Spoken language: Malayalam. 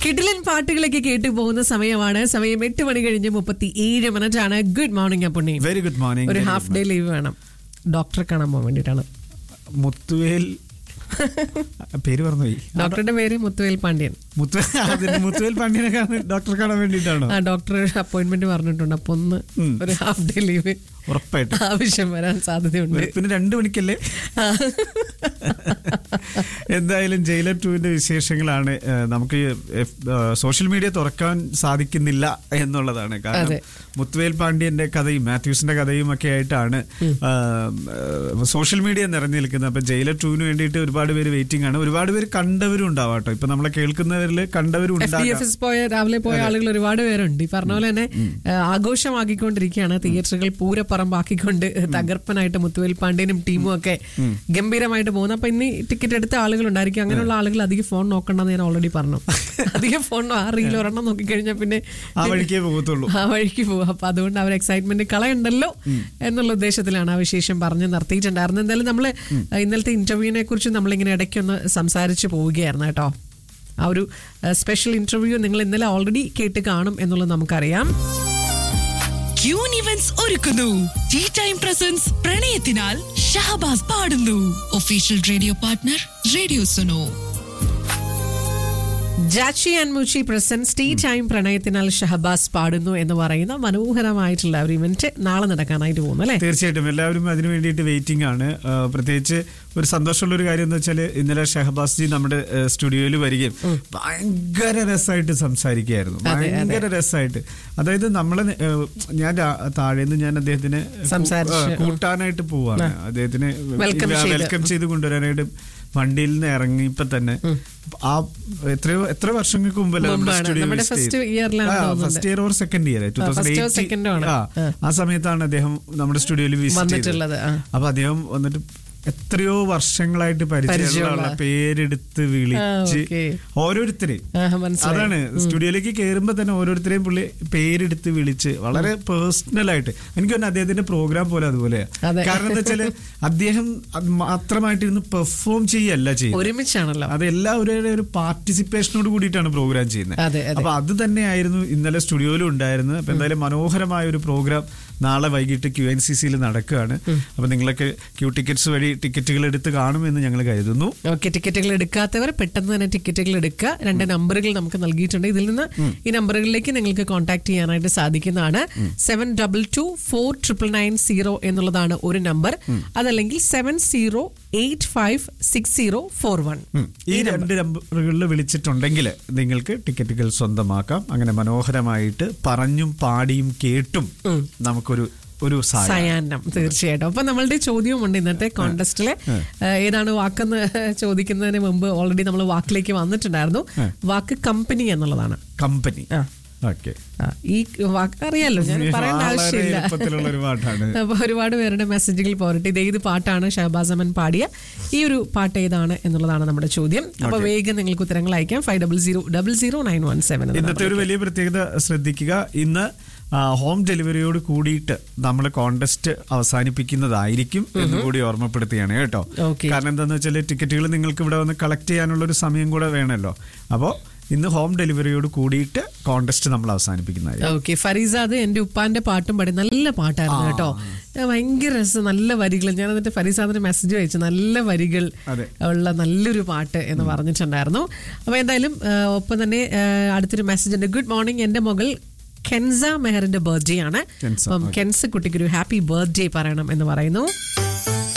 കിടിലൻ പാട്ടുകളൊക്കെ കേട്ടു പോകുന്ന സമയമാണ് സമയം എട്ട് മണി കഴിഞ്ഞ് മുപ്പത്തി ഏഴ് മിനിറ്റ് ആണ് good morning Punni very good morning ഒരു ഹാഫ് ഡേ ലീവ് വേണം ഡോക്ടറെ കാണാൻ പോകാൻ വേണ്ടിയിട്ടാണ് മുത്തുവേൽ പേര് പറഞ്ഞുപോയി ഡോക്ടറുടെ പേര് മുത്തുവേൽ പാണ്ഡ്യൻ മുത്തു അതിന് മുത്തുവേൽ പാണ്ഡ്യനെ കാണാൻ ഡോക്ടറെ കാണാൻ വേണ്ടിയിട്ടാണോ ആ ഡോക്ടർ അപ്പോയിന്റ്മെന്റ് പറഞ്ഞിട്ടുണ്ട് അപ്പൊ ഒന്ന് ഉം. ഒരു ഹാഫ് ഡേ ലീവ് ഉറപ്പായിട്ടും ആവശ്യം വരാൻ സാധ്യതയുണ്ട് പിന്നെ രണ്ടു മണിക്കല്ലേ ആ. എന്തായാലും ജയിലർ ടുവിന്റെ വിശേഷങ്ങളാണ് ഏഹ്, നമുക്ക് സോഷ്യൽ മീഡിയ തുറക്കാൻ സാധിക്കുന്നില്ല എന്നുള്ളതാണ് കാരണം അതെ. മുത്തുവേൽ പാണ്ഡ്യന്റെ കഥയും മാത്യൂസിന്റെ കഥയും ഒക്കെ ആയിട്ടാണ് സോഷ്യൽ മീഡിയ നിറഞ്ഞു നിൽക്കുന്നത് അപ്പൊ ജയിലർ ടുവിന് വേണ്ടിയിട്ട് ഒരുപാട് പേര് വെയിറ്റിംഗ് ആണ് ഒരുപാട് പേര് കണ്ടവരും ഉണ്ടാവാം കേട്ടോ ഇപ്പൊ നമ്മളെ കേൾക്കുന്നവരിൽ കണ്ടവരും എഫ് ഡി എഫ് ഉണ്ടാകാം എസ് പോയ രാവിലെ പോയ ആളുകൾ ഒരുപാട് പേരുണ്ട് ഈ പറഞ്ഞ പോലെ തന്നെ ആ, ആഘോഷമാക്കിക്കൊണ്ടിരിക്കുകയാണ് തിയേറ്ററുകൾ പൂരപ്പറമ്പാക്കിക്കൊണ്ട് തകർപ്പനായിട്ട് മുത്തുവേൽ പാണ്ഡ്യനും ടീമും ഒക്കെ ഗംഭീരമായിട്ട് പോകുന്നു അപ്പൊ ഇനി ടിക്കറ്റ് എടുത്ത ആളുകൾ ഉണ്ടായിരിക്കും അങ്ങനെയുള്ള ആളുകൾ അധികം ഫോൺ നോക്കണ്ടെന്ന് ഞാൻ ഓൾറെഡി പറഞ്ഞു അധികം ഫോൺ ആ റീൽ ഒരെണ്ണം നോക്കിക്കഴിഞ്ഞാൽ പിന്നെ ആ വഴിക്കേ പോകത്തുള്ളൂ ആ വഴിക്ക് പോകും അപ്പൊ അതുകൊണ്ട് അവർ എക്സൈറ്റ്മെന്റ് കളയണ്ടല്ലോ എന്നുള്ള ഉദ്ദേശത്തിലാണ് ആ വിശേഷം പറഞ്ഞ് നിർത്തിയിട്ടുണ്ടായിരുന്നത് എന്തായാലും നമ്മള് ഇന്നലത്തെ ഇന്റർവ്യൂവിനെ കുറിച്ച് നമ്മളിങ്ങനെ ഇടയ്ക്കൊന്ന് സംസാരിച്ച് പോവുകയായിരുന്നു കേട്ടോ ആ ഒരു സ്പെഷ്യൽ ഇന്റർവ്യൂ നിങ്ങൾ ഇന്നലെ ഓൾറെഡി കേട്ട് കാണും എന്നുള്ളത് നമുക്കറിയാം ക്യൂൻ ഇവന്റ്സ് ഒരുക്കുന്നു ടീ ടൈം പ്രസൻസ് പ്രണയത്തിനാൽ ഷഹബാസ് പാടുന്നു official radio partner radio Suno Jachi and Muchi presents tea time പ്രണയത്തിനാൽ ഷഹബാസ് പാടുന്നു എന്ന് പറയുന്ന മനോഹരമായിട്ടുള്ള ഒരു ഇവന്റ് നാളെ നടക്കാനായിട്ട് പോകുന്നു അല്ലേ തീർച്ചയായിട്ടും എല്ലാവരും അതിനു വേണ്ടിയിട്ട് വെയിറ്റിംഗ് ആണ് ആ, പ്രത്യേകിച്ച് ഒരു സന്തോഷമുള്ള ഒരു കാര്യം എന്ന് വെച്ചാൽ ഇന്നലെ ഷഹബാസ് ജി നമ്മുടെ സ്റ്റുഡിയോയിൽ വരികയും ഭയങ്കര രസമായിട്ട് സംസാരിക്കുകയായിരുന്നു ഭയങ്കര രസമായിട്ട് അതായത് നമ്മളെ ഏ, ഞാൻ രാ- താഴേന്ന് ഞാൻ അദ്ദേഹത്തിന് സംസാരിച്ച്, ആ, കൂട്ടാനായിട്ട് പോവാണ് അദ്ദേഹത്തിന് Welcome ചെയ്ത്. വെൽക്കം ചെയ്ത് കൊണ്ടുവരാനായിട്ട് വണ്ടിയിൽ നിന്ന് ഇറങ്ങിയപ്പോ തന്നെ ആ എത്രയോ എത്ര വർഷങ്ങൾക്ക് മുമ്പല്ലേ നമ്മുടെ മുമ്പാണ്. സ്റ്റുഡിയോയിൽ നമ്മുടെ stay first ചെയ്തത്? year ലാണ് ആ, തോന്നുന്നുണ്ട്. first year or second year, ആ, first or 2018 second ആണ്. ആ, ആ. ആ സമയത്താണ് അദ്ദേഹം നമ്മുടെ സ്റ്റുഡിയോയിൽ വിസിറ്റ് വന്നിട്ടുള്ളത്, ആ. അപ്പൊ അദ്ദേഹം വന്നിട്ട് എത്രയോ വർഷങ്ങളായിട്ട് പരിചയമുള്ള പരിചയമുള്ള. പേരെടുത്ത് വിളിച്ച് ആ, okay. ഓരോരുത്തരെ ആ, മനസ്സിലായി. അതാണ് സ്റ്റുഡിയോയിലേക്ക് കയറുമ്പോ തന്നെ ഓരോരുത്തരെയും പുള്ളി പേരെടുത്ത് വിളിച്ച് വളരെ പേഴ്സണൽ ആയിട്ട് എനിക്ക് തന്നെ അദ്ദേഹത്തിന്റെ പ്രോഗ്രാം പോലെ അതുപോലെയാ അതെ. കാരണം എന്താ വെച്ചാല് അദ്ദേഹം അത് മാത്രമായിട്ട് ഇരുന്ന് പെർഫോം ചെയ്യല്ല ചെയ്യുന്നത് ഒരുമിച്ചാണല്ലോ അത് എല്ലാവരുടെ ഒരു പാർട്ടിസിപ്പേഷനോട് കൂടിയിട്ടാണ് പ്രോഗ്രാം ചെയ്യുന്നത് അതെ, അതെ. അപ്പൊ അത് തന്നെയായിരുന്നു ഇന്നലെ സ്റ്റുഡിയോയിലും ഉണ്ടായിരുന്നത് അപ്പൊ എന്തായാലും മനോഹരമായ ഒരു പ്രോഗ്രാം നാളെ വൈകിട്ട് ക്യു എൻ സി സിയിൽ നടക്കുകയാണ് അപ്പൊ നിങ്ങളൊക്കെ ക്യൂ ടിക്കറ്റ്സ് വഴി ടിക്കറ്റുകൾ എടുത്ത് കാണുമെന്ന് ഞങ്ങൾ കരുതുന്നു ഓക്കെ ടിക്കറ്റുകൾ എടുക്കാത്തവർ പെട്ടെന്ന് തന്നെ ടിക്കറ്റുകൾ എടുക്കുക രണ്ട് നമ്പറുകൾ നമുക്ക് നൽകിയിട്ടുണ്ട് ഇതിൽ നിന്ന് ഈ നമ്പറുകളിലേക്ക് നിങ്ങൾക്ക് കോൺടാക്ട് ചെയ്യാനായിട്ട് സാധിക്കുന്നതാണ് seven double two four triple nine zero എന്നുള്ളതാണ് ഒരു നമ്പർ അതല്ലെങ്കിൽ seven zero eight five six zero four one ഉം. ഈ രണ്ട് നമ്പറുകളിൽ വിളിച്ചിട്ടുണ്ടെങ്കിൽ നിങ്ങൾക്ക് ടിക്കറ്റുകൾ സ്വന്തമാക്കാം അങ്ങനെ മനോഹരമായിട്ട് പറഞ്ഞും പാടിയും കേട്ടും നമുക്കൊരു ഒരു സായ സയാനം തീർച്ചയായിട്ടും അപ്പൊ നമ്മളുടെ ചോദ്യവുമുണ്ട് ഇന്നത്തെ കോണ്ടസ്റ്റില് ഏതാണ് വാക്കെന്ന് ചോദിക്കുന്നതിന് മുമ്പ് ഓൾറെഡി നമ്മൾ വാക്കിലേക്ക് വന്നിട്ടുണ്ടായിരുന്നു വാക്ക് കമ്പനി എന്നുള്ളതാണ് കമ്പനി ആ. ഓക്കെ ആ, ഈ വാക്ക് അറിയാലോ ഞാൻ പറയേണ്ട വളരെ ആവശ്യമില്ല എളുപ്പത്തിലുള്ള ഒരു പാട്ടാണ് അപ്പൊ ഒരുപാട് പേരുടെ മെസ്സേജുകൾ പോരട്ടെ ഇത് ഏത് പാട്ടാണ് ഷഹബാസ് അമൻ പാടിയ ഈ ഒരു പാട്ട് ഏതാണ് എന്നുള്ളതാണ് നമ്മുടെ ചോദ്യം അപ്പൊ വേഗം നിങ്ങൾക്ക് ഉത്തരങ്ങൾ അയക്കാം five double zero double zero nine one seven ഇന്നത്തെ ഒരു വലിയ പ്രത്യേകത ശ്രദ്ധിക്കുക ഇന്ന് ആ, ഹോം ഡെലിവറിയോട് കൂടിയിട്ട് നമ്മൾ കോണ്ടസ്റ്റ് അവസാനിപ്പിക്കുന്നതായിരിക്കും എന്ന് കൂടി ഓർമ്മപ്പെടുത്തുകയാണ് കേട്ടോ Okay. കാരണം എന്താന്ന് വെച്ചാൽ ടിക്കറ്റുകൾ നിങ്ങൾക്ക് ഇവിടെ വന്ന് കളക്ട് ചെയ്യാനുള്ള ഒരു സമയം കൂടെ വേണമല്ലോ അപ്പോൾ ഇന്ന് ഹോം ഡെലിവറിയോട് കൂടിയിട്ട് കോണ്ടസ്റ്റ് നമ്മൾ അവസാനിപ്പിക്കുന്നതായിരിക്കും ഓക്കെ ഫരീസാദ് എന്റെ ഉപ്പാന്റെ പാട്ടും പാടി നല്ല പാട്ടായിരുന്നു കേട്ടോ ഞാൻ ഭയങ്കര രസം നല്ല വരികൾ ഞാൻ എന്നിട്ട് ഫരീസാദിന് മെസ്സേജ് അയച്ചു നല്ല വരികൾ അതെ. ഉള്ള നല്ലൊരു പാട്ട് എന്ന് പറഞ്ഞിട്ടുണ്ടായിരുന്നു അപ്പൊ എന്തായാലും ആ, ഒപ്പം തന്നെ ആ, അടുത്തൊരു മെസ്സേജ് ഉണ്ട് ഗുഡ് മോർണിംഗ് എന്റെ മകൾ കെൻസ മെഹറിന്റെ ബർത്ത്ഡേ ആണ് കെൻസ, അപ്പം കെൻസ കുട്ടിക്ക് ഒരു ഹാപ്പി ബർത്ത്ഡേ പറയണം എന്ന് പറയുന്നു